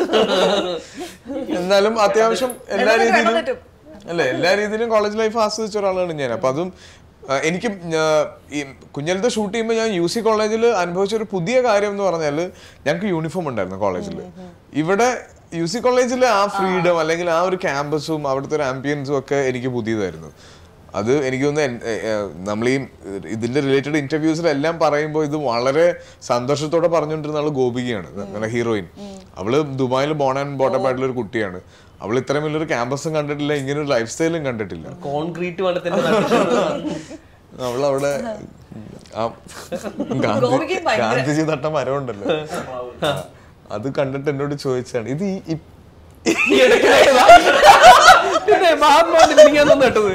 എന്നാലും അത്യാവശ്യം എല്ലാ എന്നാലും രീതിയിലും വേണം പറ്റും. അല്ലെ എല്ലാ രീതിയിലും കോളേജ് ലൈഫ് ആസ്വദിച്ച ഒരാളാണ് ഞാൻ അപ്പൊ അതും ആ, എനിക്ക് ഞാ- ഈ കുഞ്ഞലത്തെ ഷൂട്ട് ചെയ്യുമ്പോൾ ഞാൻ യു സി കോളേജിൽ അനുഭവിച്ച ഒരു പുതിയ കാര്യം എന്ന് പറഞ്ഞാൽ ഞങ്ങൾക്ക് യൂണിഫോം ഉണ്ടായിരുന്നു കോളേജിൽ ഇവിടെ യു സി കോളേജിലെ ആ ഫ്രീഡം അല്ലെങ്കിൽ ആ ഒരു ക്യാമ്പസും അവിടുത്തെ ഒരു ആംബിയൻസും ഒക്കെ എനിക്ക് പുതിയതായിരുന്നു അത് എനിക്ക് തോന്നുന്നു നമ്മൾ ഈ ഇതിന്റെ റിലേറ്റഡ് ഇന്റർവ്യൂസിലെല്ലാം പറയുമ്പോൾ ഇത് വളരെ സന്തോഷത്തോടെ പറഞ്ഞുകൊണ്ടിരുന്ന ആള് ഗോപികയാണ് നമ്മുടെ ഹീറോയിൻ അവള് ദുബായിൽ ബോൺ ആൻഡ് ബോട്ടപ്പ് ആയിട്ടുള്ള ഒരു കുട്ടിയാണ് അവൾ ഇത്രയും വലിയൊരു ക്യാമ്പസും കണ്ടിട്ടില്ല ഇങ്ങനെ ഒരു ലൈഫ് സ്റ്റൈലും കണ്ടിട്ടില്ല കോൺക്രീറ്റ് വനത്തിന്റെ നടുക്ക് അവളവിടെ ആ ഗാന്ധി ഗോപികയും ഭയങ്കര- ഗാന്ധിജി നട്ട മരമുണ്ടല്ലോ അത് കണ്ടിട്ട് എന്നോട് ചോദിച്ചാണ് ഇത് ഈ ഇ- ഈ ഇടയ്ക്ക് നട്ടതാ? പിന്നെ മഹാത്മാവിന്റെ മിനിങ്ങാന്ന് നട്ടത്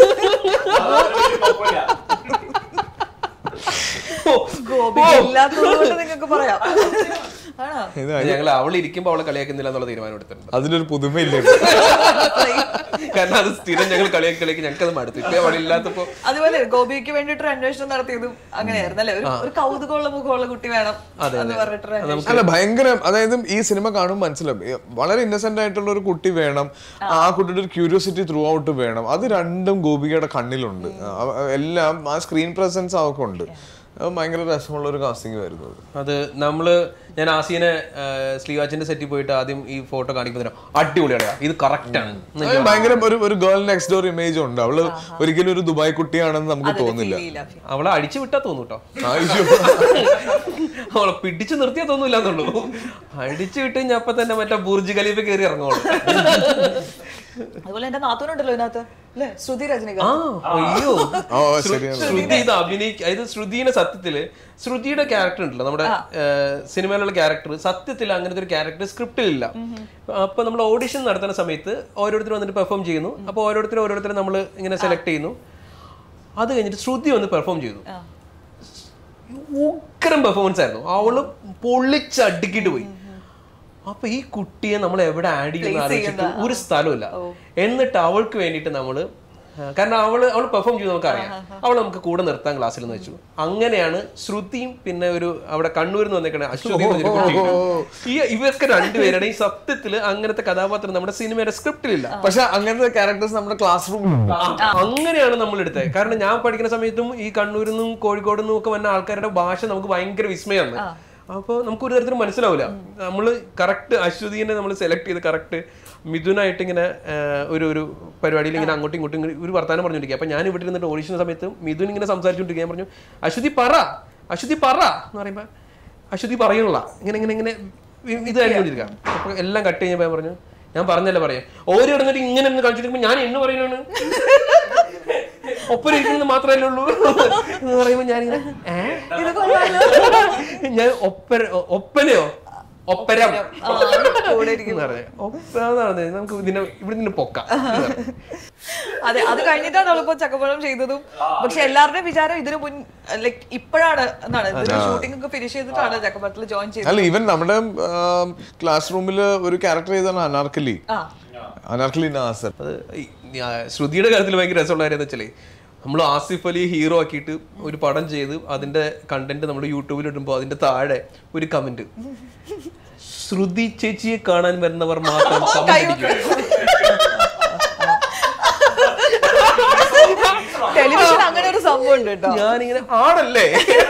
ഓ, ഗോപി ഇല്ലാത്തതുകൊണ്ട് നിങ്ങൾക്ക് പറയാം ആണോ ഇത് ഞങ്ങൾ അവൾ ഇരിക്കുമ്പോ അവളെ കളിയാക്കുന്നില്ല എന്നുള്ള തീരുമാനം എടുത്തിട്ടുണ്ട് അതിനൊരു പുതുമയില്ലേ കാരണം അത് സ്ഥിരം ഞങ്ങൾ കളിയാക്കി കളിയാക്കി ഞങ്ങൾക്ക് അത് മടുത്തു ഇപ്പൊ അവളില്ലാത്തപ്പോ അതുപോലെ ഗോപിക്ക് വേണ്ടിട്ട് ഒരു അന്വേഷണം നടത്തിയതും അങ്ങനെയായിരുന്നു അല്ലെ ഒരു ഒരു കൗതുകമുള്ള മുഖമുള്ള കുട്ടി വേണം എന്ന് പറഞ്ഞിട്ട് അന്വേഷണം. അല്ല ഭയങ്കര അതായത് ഈ സിനിമ കാണുമ്പോൾ മനസ്സിലാവും ഈ വളരെ ഇന്നസെന്റ് ആയിട്ടുള്ള ഒരു കുട്ടി വേണം ആ കുട്ടിയുടെ ഒരു ക്യൂരിയോസിറ്റി ത്രൂ ഔട്ട് വേണം അത് രണ്ടും ഗോപികയുടെ കണ്ണിലുണ്ട് അവ- എല്ലാം ആ സ്ക്രീൻ പ്രസൻസ് അവർക്ക് ഉണ്ട് അത് ഭയങ്കര രസമുള്ള ഒരു കാസ്റ്റിംഗ് ആയിരുന്നു അത് അത് നമ്മള് ഞാൻ ആസീനെ ശ്രീവാച്ചിന്റെ സെറ്റിൽ പോയിട്ട് ആദ്യം ഈ ഫോട്ടോ കാണിക്കുന്നതിനോ അടിപൊളിയാണ് ഇത് കറക്റ്റ് ആണ് എന്ന് അത് ഭയങ്കര ഒരു ഒരു ഗേൾ നെക്സ്റ്റ് ഡോർ ഇമേജ് ഉണ്ട് അവള് ഒരിക്കലും ഒരു ദുബായ് കുട്ടിയാണെന്ന് നമുക്ക് അതൊക്കെ തോന്നില്ല feel ചെയ്യില്ല. അവളെ അടിച്ചു വിട്ടാ തോന്നും കേട്ടോ അയ്യോ. അവളെ പിടിച്ചു നിർത്തിയാ തോന്നൂല എന്നുള്ളൂ അടിച്ചു വിട്ട് ഞാൻ അപ്പൊ തന്നെ മറ്റേ ബുർജ് ഖലീഫ കയറി ഇറങ്ങുള്ളൂ അതുപോലെ എന്റെ നാത്തൂനുണ്ടല്ലോ ഇതിനകത്ത് അല്ലെ ശ്രുതി ആ രജനികാന്ത് അയ്യോ ഓ ശരിയാണ് ശ്രുതി ഇത് അഭിനയിക്ക അതായത് ശ്രുതിയുടെ സത്യത്തില് ശ്രുതിയുടെ ക്യാരക്ടർ ഉണ്ടല്ലോ നമ്മുടെ ഏഹ്, സിനിമയിലുള്ള ക്യാരക്ടർ സത്യത്തിൽ അങ്ങനത്തെ ഒരു ക്യാരക്ടർ സ്ക്രിപ്റ്റിലില്ല അപ്പൊ നമ്മൾ ഓഡിഷൻ നടത്തുന്ന സമയത്ത് ഓരോരുത്തർ വന്നിട്ട് പെർഫോം ചെയ്യുന്നു അപ്പൊ ഓരോരുത്തരും ഓരോരുത്തരും നമ്മൾ ഇങ്ങനെ സെലക്ട് ചെയ്യുന്നു അത് കഴിഞ്ഞിട്ട് ശ്രുതി വന്ന് പെർഫോം ചെയ്തു ഉഗ്രം പെർഫോമൻസ് ആയിരുന്നു അവള് പൊള്ളിച്ചടുക്കിട്ട് പോയി അപ്പൊ ഈ കുട്ടിയെ നമ്മൾ എവിടെ ആഡ് ചെയ്യുന്ന Place ആലോചിച്ചിട്ട് ചെയ്യുന്ന, ഒരു സ്ഥലമില്ല എന്നിട്ട് അവൾക്ക് വേണ്ടിയിട്ട് നമ്മള് ആ, കാരണം അവള് അവള് പെർഫോം ചെയ്ത് നമുക്കറിയാം അവളെ നമുക്ക് കൂടെ നിർത്താൻ ക്ലാസ്സിൽ എന്ന് വെച്ചു അങ്ങനെയാണ് ശ്രുതിയും പിന്നെ ഒരു അവിടെ കണ്ണൂരിൽ നിന്ന് വന്നേക്കണ അശ്വതി എന്ന് പറഞ്ഞൊരു കുട്ടി. ഈ ഇവർക്ക് രണ്ടുപേരുടെ ഈ സത്യത്തില് അങ്ങനത്തെ കഥാപാത്രം നമ്മുടെ സിനിമയുടെ സ്ക്രിപ്റ്റിലില്ല പക്ഷെ അങ്ങനത്തെ ക്യാരക്ടേഴ്സ് നമ്മുടെ ക്ലാസ് റൂമിൽ അങ്ങനെയാണ് നമ്മൾ എടുത്തത് കാരണം ഞാൻ പഠിക്കുന്ന സമയത്തും ഈ കണ്ണൂരിൽ നിന്നും കോഴിക്കോട് നിന്നും ഒക്കെ വന്ന ആൾക്കാരുടെ ഭാഷ നമുക്ക് ഭയങ്കര വിസ്മയമാണ് അപ്പോൾ നമുക്ക് ഒരു തരത്തിലും മനസ്സിലാവില്ല നമ്മൾ കറക്റ്റ് അശ്വതിനെ നമ്മൾ സെലക്ട് ചെയ്ത് കറക്റ്റ് മിഥുനായിട്ട് ഇങ്ങനെ ആ, ഒരു ഒരു പരിപാടിയിൽ ഇങ്ങനെ അങ്ങോട്ടും ഇങ്ങോട്ടും ഇങ്ങനെ ഒരു വർത്താനം പറഞ്ഞുകൊണ്ടിരിക്കുക അപ്പൊ ഞാൻ ഇവിടെ ഇരുന്നിട്ട് ഓഡിഷൻ സമയത്ത് മിഥുൻ ഇങ്ങനെ സംസാരിച്ചുകൊണ്ടിരിക്കുക ഞാൻ പറഞ്ഞു അശ്വതി പറ അശ്വതി പറ എന്ന് പറയുമ്പോൾ അശ്വതി പറയണില്ല ഇങ്ങനെ ഇങ്ങനെ ഇങ്ങനെ ഇ- ഇത് കഴിഞ്ഞുകൊണ്ടിരിക്കുക അപ്പൊ എല്ലാം കട്ട് കഴിഞ്ഞപ്പോൾ ഞാൻ പറഞ്ഞു ഞാൻ പറഞ്ഞല്ലേ പറയാം ഓരോ ഇടന്നിട്ട് ഇങ്ങനെ ഒന്ന് കാണിച്ചിരിക്കുമ്പോൾ ഞാൻ എന്ന് പറയുന്നതാണ് ഒപ്പം ഇരിക്കുന്നത് മാത്രമല്ലേ ഉള്ളൂ എന്ന് പറയുമ്പോൾ ഞാനിങ്ങനെ ഏ ഇത് കൊള്ളാലോ. ഞാൻ ഒപ്പര ഒപ്പനയോ ഒപ്പരം ആ, കൂടെ ഇരിക്കും. എന്ന് പറഞ്ഞേ. ഒപ്പ എന്ന് പറഞ്ഞത് നമുക്ക് ഇതിനെ ഇവിടെ നിന്ന് പൊക്കാം എന്ന് പറഞ്ഞു. അതെ അത് കഴിഞ്ഞിട്ടാണ് അവളിപ്പോ ചക്കപ്പഴം ചെയ്തതും പക്ഷെ എല്ലാവരുടെയും വിചാരം ഇതിനു മുൻ ലൈക് ഇപ്പോഴാണ് എന്നാണ് ഷൂട്ടിംഗ് ഒക്കെ ഫിനിഷ് ചെയ്തിട്ടാണ് ചക്കപ്പഴത്തിൽ ജോയിൻ ചെയ്തത് അല്ല ഈവൻ നമ്മുടെ ക്ലാസ് റൂമിൽ ഒരു ക്യാരക്ടർ ചെയ്താണ് അനാർക്കലി ആ അനാർക്കലി നാസർ അത് ഈ ആ, ശ്രുതിയുടെ കാര്യത്തിൽ ഭയങ്കര രസമുള്ള കാര്യം എന്ന് വെച്ചാലേ നമ്മൾ ആസിഫ് അലി ഹീറോ ആക്കിയിട്ട് ഒരു പടം ചെയ്ത് അതിന്റെ കണ്ടന്റ് നമ്മൾ യൂട്യൂബിൽ ഇടുമ്പോൾ അതിന്റെ താഴെ ഒരു കമന്റ് ശ്രുതി ചേച്ചിയെ കാണാൻ വരുന്നവർ മാത്രം കമന്റ് അടിക്കും ടെലിവിഷൻ അങ്ങനെ ഒരു സംഭവം ഉണ്ട് കേട്ടോ ഞാനിങ്ങനെ ആണല്ലേ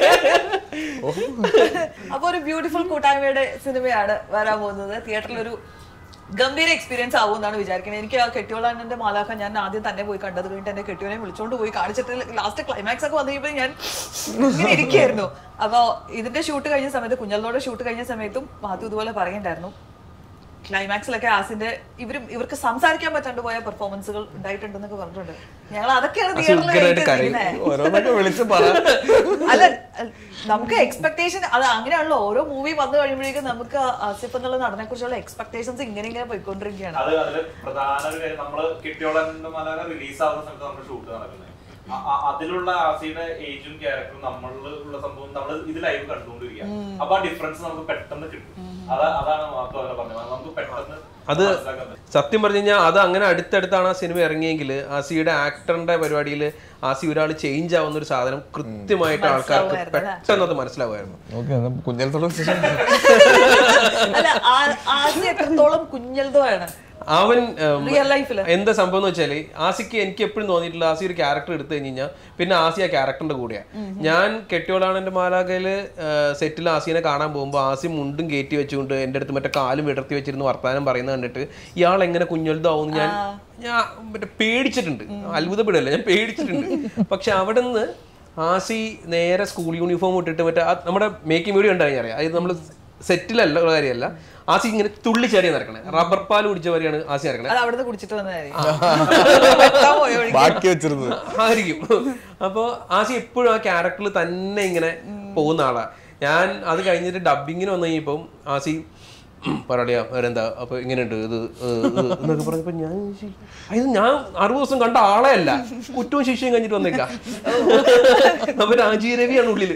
അപ്പൊ ഒരു ബ്യൂട്ടിഫുൾ കൂട്ടായ്മയുടെ സിനിമയാണ് വരാൻ പോകുന്നത് തിയേറ്ററിൽ ഒരു ഗംഭീര എക്സ്പീരിയൻസ് ആവും എന്നാണ് വിചാരിക്കുന്നത് എനിക്ക് ആ കെട്ടിയോളാന്റെ മാലാഖ ഞാൻ ആദ്യം തന്നെ പോയി കണ്ടത് കഴിഞ്ഞിട്ട് എന്റെ കെട്ടിയോനെ വിളിച്ചോണ്ട് പോയി കാണിച്ചിട്ട് ലാസ്റ്റ് ക്ലൈമാക്സ് ഒക്കെ വന്നു കഴിയുമ്പോൾ ഞാൻ ഇങ്ങനെ ഇരിക്കുകയായിരുന്നു അപ്പൊ ഇതിന്റെ ഷൂട്ട് കഴിഞ്ഞ സമയത്ത് കുഞ്ഞലിനോട് ഷൂട്ട് കഴിഞ്ഞ സമയത്തും മാത്യു ഇതുപോലെ പറയണ്ടായിരുന്നു ക്ലൈമാക്സിലൊക്കെ ആസിന്റെ ഇവരും ഇവർക്ക് സംസാരിക്കാൻ പറ്റാണ്ട് പോയ പെർഫോമൻസുകൾ ഉണ്ടായിട്ടുണ്ടെന്നൊക്കെ പറഞ്ഞിട്ടുണ്ട് ഞങ്ങൾ അതൊക്കെയാണ് ഉഗ്രനായിട്ട് കരയും. തിയേറ്ററിൽ ഓരോന്നൊക്കെ വിളിച്ച് പറ അല്ല അല്ല, നമുക്ക് എക്സ്പെക്ടേഷൻ അത് അങ്ങനെയാണല്ലോ ഓരോ മൂവി വന്നു കഴിയുമ്പോഴേക്കും നമുക്ക് ആസിഫ് എന്നുള്ള നടനെ കുറിച്ചുള്ള എക്സ്പെക്ടേഷൻസ് ഇങ്ങനെ ഇങ്ങനെ പോയിക്കൊണ്ടിരിക്കുകയാണ് അത് അതില് പ്രധാന ഒരു കാര്യം നമ്മള് കിട്ടിയോളന്റെ മലയാള റിലീസ് ആവുന്ന സമയത്ത് നമ്മുടെ ഷൂട്ട് നടക്കുന്നത് അ- അ- അതിലുള്ള ആസിയുടെ ഏജും ക്യാരക്ടറും നമ്മളിൽ ഉള്ള സംഭവം നമ്മൾ ഇത് ലൈവ് കണ്ടുകൊണ്ടിരിക്കുക അപ്പൊ ആ ഡിഫറൻസ് നമുക്ക് പെട്ടെന്ന് കിട്ടും അതാ അതാണ് മാത്രം അവരെ പറഞ്ഞത് നമുക്ക് പെട്ടെന്ന് അത് മനസ്സിലാക്കാൻ പറ്റും. സത്യം പറഞ്ഞു കഴിഞ്ഞാൽ അത് അങ്ങനെ അടുത്തടുത്താണ് ആ സിനിമ ഇറങ്ങിയെങ്കിൽ ആസിയുടെ ആക്ടറിന്റെ പരിപാടിയിൽ ആസി ഒരാൾ ചേഞ്ച് ആവുന്ന ഒരു സാധനം കൃത്യമായിട്ട് ആൾക്കാർക്ക് പെട്ടെന്ന് അത് മനസ്സിലാവുമായിരുന്നു ഓക്കെ കുഞ്ഞലത്തോളം അല്ല ആ- ആസി എത്രത്തോളം കുഞ്ഞൽതോ ആണ് അവൻ ഉം, റിയൽ ലൈഫില് എന്താ സംഭവം എന്ന് വെച്ചാല് ആസിക്ക് എനിക്ക് എപ്പോഴും തോന്നിയിട്ടുള്ള ആസി ഒരു ക്യാരക്ടർ എടുത്തു കഴിഞ്ഞ് കഴിഞ്ഞാൽ പിന്നെ ആസി ആ ക്യാരക്ടറിന്റെ കൂടെയാണ് ഞാൻ കെട്ടിയോളാണ് എന്റെ മാലാകയില് സെറ്റിൽ ആസിനെ കാണാൻ പോകുമ്പോൾ ആസി മുണ്ടും കയറ്റി വെച്ചുകൊണ്ട് എൻ്റെ അടുത്ത് മറ്റേ കാലും വിടർത്തി വെച്ചിരുന്ന് വർത്താനം പറയുന്നത് കണ്ടിട്ട് ഇയാൾ എങ്ങനെ കുഞ്ഞൊലുതാവും ഞാൻ ഞാൻ മറ്റേ പേടിച്ചിട്ടുണ്ട് അത്ഭുതപ്പെടല്ല ഞാൻ പേടിച്ചിട്ടുണ്ട് പക്ഷെ അവിടെ നിന്ന് ആസി നേരെ സ്കൂൾ യൂണിഫോം ഇട്ടിട്ട് മറ്റേ ആ നമ്മുടെ മേക്കിംഗ് വീഡിയോ ഉണ്ടായി അറിയാം അത് നമ്മൾ സെറ്റിലല്ല ഉള്ള കാര്യമല്ല ആസി ഇങ്ങനെ തുള്ളിച്ചേറിയ നടക്കണേ റബ്ബർ പാൽ കുടിച്ച വരെയാണ് ആസി നടക്കണേ അത് അവിടുന്ന് കുടിച്ചിട്ട് വന്നതായിരിക്കും വെട്ടാൻ പോയ വഴിക്ക്. ബാക്കി വെച്ചിരുന്നത് ആയിരിക്കും അപ്പോ ആസി എപ്പോഴും ആ ക്യാരക്ടറിൽ തന്നെ ഇങ്ങനെ പോകുന്ന ആളാ ഞാൻ അത് കഴിഞ്ഞിട്ട് ഡബിങ്ങിന് വന്നു കഴിഞ്ഞപ്പം ആസി പറയാ വേറെന്താ അപ്പൊ ഇങ്ങനെയുണ്ട് ഇത് ഏഹ്, ഇത് എന്നൊക്കെ പറഞ്ഞപ്പോ ഞാൻ വിചാരിച്ചു, ഇത് ഞാൻ അറുപത് ദിവസം കണ്ട ആളെ അല്ല കുറ്റവും ശിക്ഷയും കഴിഞ്ഞിട്ട് വന്നേക്കാം അപ്പൊ രാജീവ് രവിയാണ് ഉള്ളില്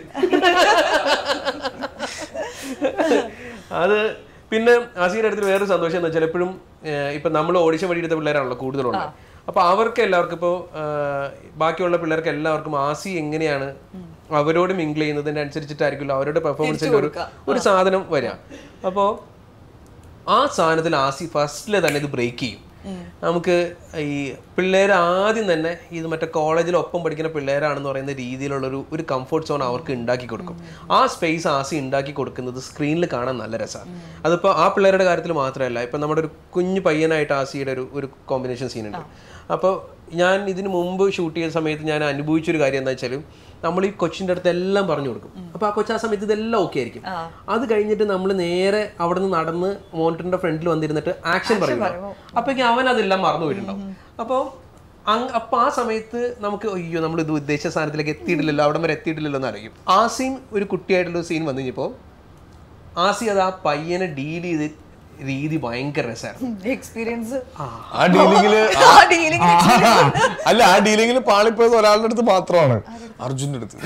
അത് പിന്നെ ആസിയുടെ അടുത്ത് വേറൊരു സന്തോഷം എന്ന് വെച്ചാൽ എപ്പോഴും ഇപ്പൊ നമ്മൾ ഓഡിഷൻ വഴി എടുത്ത പിള്ളേരാണല്ലോ കൂടുതലുള്ളത് അപ്പൊ അവർക്ക് എല്ലാവർക്കും ഇപ്പോൾ ബാക്കിയുള്ള പിള്ളേർക്ക് എല്ലാവർക്കും ആസി എങ്ങനെയാണ് അവരോട് മിങ്കിൾ ചെയ്യുന്നതിന് അനുസരിച്ചിട്ടായിരിക്കുമല്ലോ അവരുടെ പെർഫോമൻസിന്റെ ഒരു ഒരു സാധനം വരിക അപ്പോൾ ആ സാധനത്തിൽ ആസി ഫസ്റ്റിലെ തന്നെ ഇത് ബ്രേക്ക് ചെയ്യും നമുക്ക് ഈ പിള്ളേർ ആദ്യം തന്നെ ഇത് മറ്റേ കോളേജിൽ ഒപ്പം പഠിക്കുന്ന പിള്ളേരാണെന്ന് പറയുന്ന രീതിയിലുള്ള ഒരു ഒരു കംഫർട്ട് സോൺ അവർക്ക് ഉണ്ടാക്കി കൊടുക്കും ആ സ്പേസ് ആസി ഉണ്ടാക്കി കൊടുക്കുന്നത് സ്ക്രീനിൽ കാണാൻ നല്ല രസമാണ് അതിപ്പോൾ ആ പിള്ളേരുടെ കാര്യത്തിൽ മാത്രമല്ല ഇപ്പം നമ്മുടെ ഒരു കുഞ്ഞു പയ്യനായിട്ട് ആസിയുടെ ഒരു ഒരു കോമ്പിനേഷൻ സീൻ ഉണ്ട് അപ്പോൾ ഞാൻ ഇതിന് മുമ്പ് ഷൂട്ട് ചെയ്ത സമയത്ത് ഞാൻ അനുഭവിച്ചൊരു കാര്യം എന്താ വെച്ചാൽ നമ്മൾ ഈ കൊച്ചിൻ്റെ അടുത്ത് എല്ലാം പറഞ്ഞു കൊടുക്കും അപ്പോൾ ആ കൊച്ചു ആ സമയത്ത് ഇതെല്ലാം ഓക്കെ ആയിരിക്കും അത് കഴിഞ്ഞിട്ട് നമ്മൾ നേരെ അവിടെ നിന്ന് നടന്ന് മോണിറ്ററിന്റെ ഫ്രണ്ടിൽ വന്നിരുന്നിട്ട് ആക്ഷൻ പറയുമോ അപ്പോഴേക്കും അവൻ അതെല്ലാം മറന്നു പോയിട്ടുണ്ടാവും അപ്പോൾ അങ് അപ്പൊ ആ സമയത്ത് നമുക്ക് അയ്യോ നമ്മൾ ഇത് ഉദ്ദേശിച്ച സ്ഥാനത്തിലേക്ക് എത്തിയിട്ടില്ലല്ലോ അവിടെ വരെ എത്തിയിട്ടില്ലല്ലോ എന്ന് അറിയും ആ സീൻ ഒരു കുട്ടിയായിട്ടുള്ള സീൻ വന്നു കഴിഞ്ഞപ്പോൾ ആസി അത് ആ പയ്യനെ ഡീൽ ചെയ്ത് രീതി ഭയങ്കര രസമായിരുന്നു എക്സ്പീരിയൻസ് ആ ഡീലിങ്ങില് ആ ഡീലിംഗ് അല്ല ആ ഡീലിങ്ങിൽ പാളിപ്പോയത് ഒരാളുടെ അടുത്ത് മാത്രമാണ് അർജുന്റെ അടുത്ത്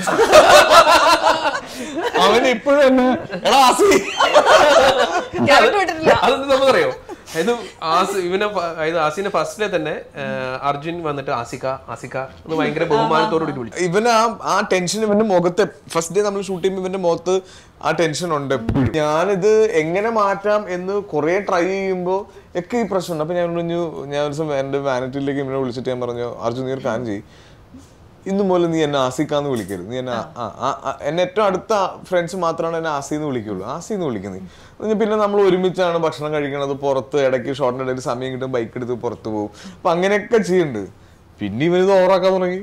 അവന് ഇപ്പോഴും എന്നെ എടാ ആസി ക്യാരക്ടർ വിട്ടിട്ടില്ല അതെന്ത് നമുക്കറിയോ ഇത് ആസ് ഇവനെ ഫ- ഇത് ആസിനെ ഫസ്റ്റിലെ തന്നെ ആ, അർജുൻ വന്നിട്ട് ആസിക ആസിക എന്ന് ഭയങ്കര ബഹുമാനത്തോടു കൂടി വിളിച്ചു ഇവന് ആ ആ ടെൻഷൻ ഇവന്റെ മുഖത്ത് ഫസ്റ്റ് ഡേ നമ്മൾ ഷൂട്ട് ചെയ്യുമ്പോൾ ഇവന്റെ മുഖത്ത് ആ ടെൻഷൻ ഉണ്ട് എപ്പോഴും. ഞാനിത് എങ്ങനെ മാറ്റാം എന്ന് കുറെ ട്രൈ ചെയ്യുമ്പോൾ ഒക്കെ ഈ പ്രശ്നമുണ്ട് അപ്പൊ ഞാൻ പറഞ്ഞു ഞാൻ ഒരു ദിവസം എന്റെ വാനിറ്റിയിലേക്ക് ഇവനെ വിളിച്ചിട്ട് ഞാൻ പറഞ്ഞു അർജുൻ നീ ഒരു കാര്യം ചെയ്യും ഇന്നു മുതൽ നീ എന്നെ ആസിക്കാന്ന് വിളിക്കരുത് നീ എന്നെ ആ- ആ- ആ- എന്നെ ഏറ്റവും അടുത്ത ഫ്രണ്ട്സ് മാത്രമാണ് എന്നെ ആസിന്ന് വിളിക്കുള്ളൂ ആസിന്ന് വിളിക്കുന്നത് നീ പിന്നെ നമ്മൾ ഒരുമിച്ചാണ് ഭക്ഷണം കഴിക്കണത് പുറത്ത് ഇടയ്ക്ക് ഷോർട്ടിന്റെ ഇടയിൽ സമയം കിട്ടും ബൈക്ക് എടുത്ത് പുറത്ത് പോകും അപ്പൊ അങ്ങനെയൊക്കെ ചെയ്യുന്നുണ്ട് പിന്നെ ഇവനിത് ഓവറാക്കാൻ തുടങ്ങി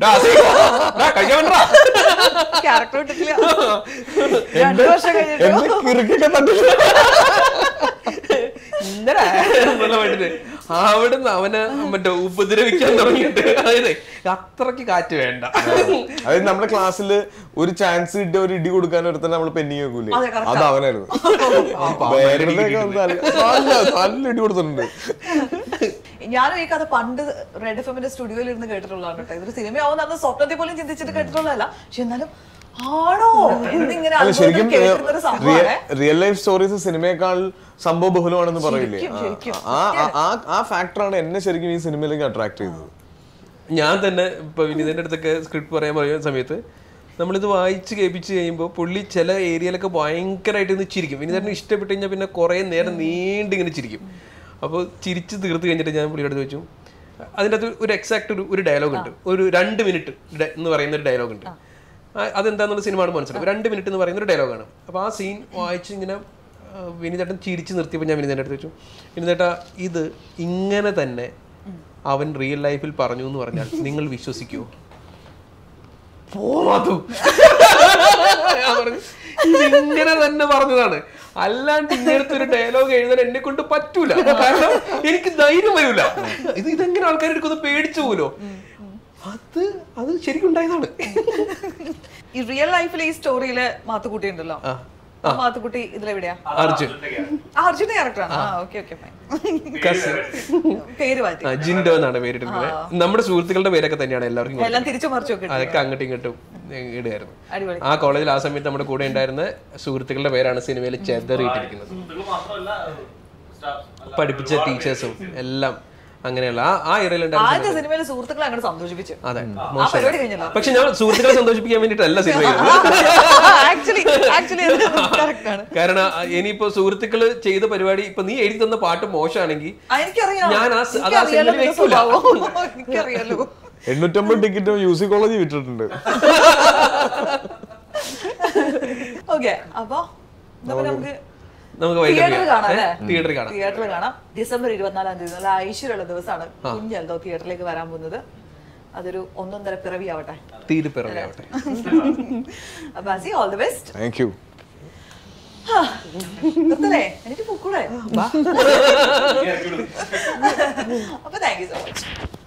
ക്യാരക്ടർ വിട്ടിട്ടില്ല രണ്ടു വർഷം കഴിഞ്ഞിട്ട് എന്നെ കിറുക്കൊക്കെ തട്ടില്ല ഇന്നലെ എന്നുള്ള മട്ടില് അവിടുന്ന് അവനെ മറ്റേ ഉപദ്രവിക്കാൻ തുടങ്ങിയിട്ട് അതായത് അത്രക്ക് കാറ്റ് വേണ്ട അതായത് നമ്മുടെ ക്ലാസ്സിൽ ഒരു ചാൻസ് കിട്ടിയ ഒരു ഇടി കൊടുക്കാൻ ഒരുത്തന്നെ നമ്മൾ പെൻഡിങ് വെക്കൂലേ അതെ, correct അത് അവനായിരുന്നു വെറുതെ ഒക്കെ നല്ല- നല്ല നല്ല ഇടി കൊടുത്തിട്ടുണ്ട് ഞാനും ഈ കഥ പണ്ട് റെഡ് എഫ് എമ്മിന്റെ സ്റ്റുഡിയോയിൽ ഇരുന്ന് കേട്ടിട്ടുള്ളതാണ് കേട്ടോ ഇതൊരു സിനിമയാവുന്ന അന്ന് സ്വപ്നത്തിൽ പോലും ചിന്തിച്ചിട്ട് കേട്ടിട്ടുള്ളതല്ല പക്ഷെ എന്നാലും ആണോ എന്നിങ്ങനെ അല്ല ശരിക്കും അത്ഭുതത്തിൽ കേട്ടിരുന്നൊരു സംഭവമാണ് റിയൽ ലൈഫ് സ്റ്റോറീസ് സിനിമയേക്കാൾ സംഭവ ബഹുലമാണെന്ന് പറയില്ലേ ശരിക്കും, ശരിക്കും. ആ ആ- ആ ആ ഫാക്ടറാണ് എന്നെ ശരിക്കും ഈ സിനിമയിലേക്ക് അട്രാക്ട് ചെയ്തത് ഞാൻ തന്നെ ഇപ്പൊ വിനീതിന്റെ അടുത്തൊക്കെ സ്ക്രിപ്റ്റ് പറയാൻ പറയുന്ന സമയത്ത് നമ്മളിത് വായിച്ച് കേൾപ്പിച്ച് കഴിയുമ്പോൾ പുള്ളി ചില ഏരിയയിലൊക്കെ ഭയങ്കരമായിട്ട് ഇന്ന് ചിരിക്കും വിനീതന് ഇഷ്ടപ്പെട്ട് കഴിഞ്ഞാൽ പിന്നെ കുറേ നേരം നീണ്ടിങ്ങനെ ചിരിക്കും അപ്പോൾ ചിരിച്ച് തീർത്ത് കഴിഞ്ഞിട്ട് ഞാൻ പുള്ളിയുടെ അടുത്ത് വെച്ചു അതിൻ്റെ അകത്ത് ഒരു എക്സാക്ട് ഒരു ഒരു ഡയലോഗ് ഉണ്ട് ഒരു രണ്ട് മിനിറ്റ് എന്ന് പറയുന്ന ഒരു ഡയലോഗ് ഉണ്ട് ആ- അതെന്താന്നുള്ള സിനിമയാണ് മനസ്സിലാവും രണ്ട് മിനിറ്റ് എന്ന് പറയുന്ന ഒരു ഡയലോഗാണ് അപ്പോൾ ആ സീൻ വായിച്ച് ഇങ്ങനെ ആ, വിനീതേട്ടൻ ചിരിച്ച് നിർത്തിയപ്പോൾ ഞാൻ വിനീതേട്ടൻ അടുത്ത് വെച്ചു വിനീതേട്ട ഇത് ഇങ്ങനെ തന്നെ അവൻ റിയൽ ലൈഫിൽ പറഞ്ഞു എന്ന് പറഞ്ഞാൽ നിങ്ങൾ വിശ്വസിക്കുമോ പോവാതു ഞാൻ പറഞ്ഞു, "ഇത് ഇങ്ങനെ തന്നെ പറഞ്ഞതാണ് അല്ലാണ്ട് ഇങ്ങനത്തെ ഒരു ഡയലോഗ് എഴുതാൻ എന്നെ കൊണ്ട് പറ്റൂല കാരണം എനിക്ക് ധൈര്യം വരൂല ഇത് ഇതെങ്ങനെ ആൾക്കാർ എടുക്കുന്നത് പേടിച്ചു പോലോ അത് അത് ശരിക്കും ഉണ്ടായതാണ് ഈ റിയൽ ലൈഫിലെ ഈ സ്റ്റോറിയില് മാത്തുക്കുട്ടി ഉണ്ടല്ലോ ആ. ആ മാത്തുക്കുട്ടി ഇതിലെവിടെയാ അർജുൻ ആ അർജുന്റെ ക്യാരക്ടറാണ് ആ ഓക്കെ ഓക്കെ കസിൻ പേര് മാറ്റി ആ, ജിൻഡോ എന്നാണ് പേരിട്ടിരുന്നത് നമ്മുടെ സുഹൃത്തുക്കളുടെ പേരൊക്കെ തന്നെയാണ് എല്ലാവർക്കും എല്ലാം തിരിച്ചു മറിച്ചു ഒക്കെ അതൊക്കെ അങ്ങോട്ടും ഇങ്ങോട്ടും ഇടുകയായിരുന്നു അടിപൊളി ആ കോളേജിൽ ആ സമയത്ത് നമ്മുടെ കൂടെ ഉണ്ടായിരുന്ന സുഹൃത്തുക്കളുടെ പേരാണ് സിനിമയിൽ ചെതറിയിട്ടിരിക്കുന്നത് സുഹൃത്തുക്കൾ മാത്രമല്ല സ്റ്റാഫ് പഠിപ്പിച്ച ടീച്ചേഴ്സും എല്ലാം അങ്ങനെയുള്ള ആ ആ ഇറയിലുണ്ടായിരുന്ന ആദ്യത്തെ സിനിമയിലെ സുഹൃത്തുക്കളെ അങ്ങോട്ട് സന്തോഷിപ്പിച്ചു അതെ ആ പരിപാടി കഴിഞ്ഞല്ലോ പക്ഷെ ഞാൻ സുഹൃത്തുക്കളെ സന്തോഷിപ്പിക്കാൻ വേണ്ടിയിട്ടല്ല സിനിമ ചെയ്തത് ആക്ച്വലി ആക്ച്വലി കറക്റ്റ് ആണ് കാരണം ആ, ഇനിയിപ്പോ സുഹൃത്തുക്കള് ചെയ്ത പരിപാടി ഇപ്പൊ നീ എഴുതി തന്ന പാട്ട് മോശമാണെങ്കിൽ ആ, എനിക്കറിയാം ഞാൻ ആ സ- അത് ആ എനിക്കറിയാലോ സിനിമയിൽ നിന്റെ വെക്കൂല. സ്വഭാവം. എനിക്കറിയാലോ എണ്ണൂറ്റമ്പത് ടിക്കറ്റ് യു സി കോളേജ് വിട്ടിട്ടുണ്ട് ഓക്കെ അപ്പൊ നമുക്ക് നമുക്ക് നമുക്ക് വൈകിട്ട് തിയേറ്ററിൽ കാണാം അല്ലേ തിയേറ്ററിൽ കാണാം തിയേറ്ററിൽ കാണാം ഡിസംബർ ഇരുപത്തിനാലാം തീയതി നല്ല ഐശ്വര്യമുള്ള ദിവസമാണ് കുഞ്ഞെന്തോ തിയേറ്ററിലേക്ക് വരാൻ പോകുന്നത് അതൊരു ഒന്നൊന്നര പിറവിയാവട്ടെ തീരുപ്പിറവിയാവട്ടെ അപ്പൊ Asi all the best thank you നിർത്തലേ എനിക്ക് പൊക്കൂടെ അപ്പൊ താങ്ക് യു സോ മച്ച്